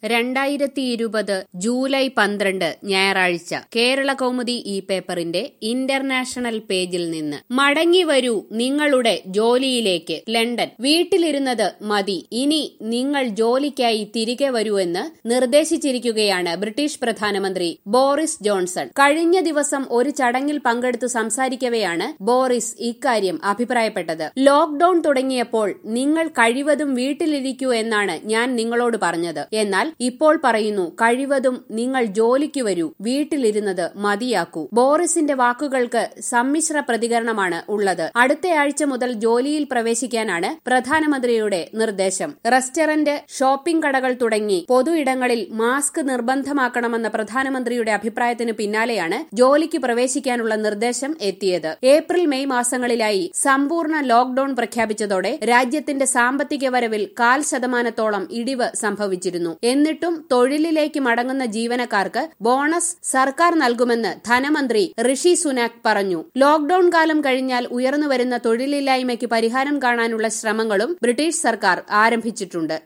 രണ്ടായിരത്തി ഇരുപത് ജൂലൈ പന്ത്രണ്ട് ഞായറാഴ്ച കേരള കൗമുദി ഈ പേപ്പറിന്റെ ഇന്റർനാഷണൽ പേജിൽ നിന്ന് മടങ്ങി വരൂ നിങ്ങളുടെ ജോലിയിലേക്ക് ലണ്ടൻ വീട്ടിലിരുന്നത് മതി ഇനി നിങ്ങൾ ജോലിക്കായി തിരികെ വരൂവെന്ന് നിർദ്ദേശിച്ചിരിക്കുകയാണ് ബ്രിട്ടീഷ് പ്രധാനമന്ത്രി ബോറിസ് ജോൺസൺ കഴിഞ്ഞ ദിവസം ഒരു ചടങ്ങിൽ പങ്കെടുത്തു സംസാരിക്കവെയാണ് ബോറിസ് ഇക്കാര്യം അഭിപ്രായപ്പെട്ടത് ലോക്ഡൌൺ തുടങ്ങിയപ്പോൾ നിങ്ങൾ കഴിവതും വീട്ടിലിരിക്കൂ എന്നാണ് ഞാൻ നിങ്ങളോട് പറഞ്ഞത് എന്നാൽ ഇപ്പോൾ പറയുന്നു കഴിവതും നിങ്ങൾ ജോലിക്ക് വരൂ വീട്ടിലിരുന്നത് മതിയാക്കൂ ബോറിസിന്റെ വാക്കുകൾക്ക് സമ്മിശ്ര പ്രതികരണമാണ് ഉള്ളത് അടുത്തയാഴ്ച മുതൽ ജോലിയിൽ പ്രവേശിക്കാനാണ് പ്രധാനമന്ത്രിയുടെ നിർദ്ദേശം റെസ്റ്റോറന്റ് ഷോപ്പിംഗ് കടകൾ തുടങ്ങി പൊതു ഇടങ്ങളിൽ മാസ്ക് നിർബന്ധമാക്കണമെന്ന പ്രധാനമന്ത്രിയുടെ അഭിപ്രായത്തിന് പിന്നാലെയാണ് ജോലിക്ക് പ്രവേശിക്കാനുള്ള നിർദ്ദേശം എത്തിയത് ഏപ്രിൽ മെയ് മാസങ്ങളിലായി സമ്പൂർണ്ണ ലോക്ഡൌൺ പ്രഖ്യാപിച്ചതോടെ രാജ്യത്തിന്റെ സാമ്പത്തിക വരവിൽ കാൽ ശതമാനത്തോളം ഇടിവ് സംഭവിച്ചിരുന്നു എന്നിട്ടും തൊഴിലിലേക്ക് മടങ്ങുന്ന ജീവനക്കാർക്ക് ബോണസ് സർക്കാർ നൽകുമെന്ന് ധനമന്ത്രി ഋഷി സുനാക് പറഞ്ഞു ലോക്ഡൌൺ കാലം കഴിഞ്ഞാൽ ഉയർന്നുവരുന്ന തൊഴിലില്ലായ്മയ്ക്ക് പരിഹാരം കാണാനുള്ള ശ്രമങ്ങളും ബ്രിട്ടീഷ് സർക്കാർ ആരംഭിച്ചിട്ടുണ്ട്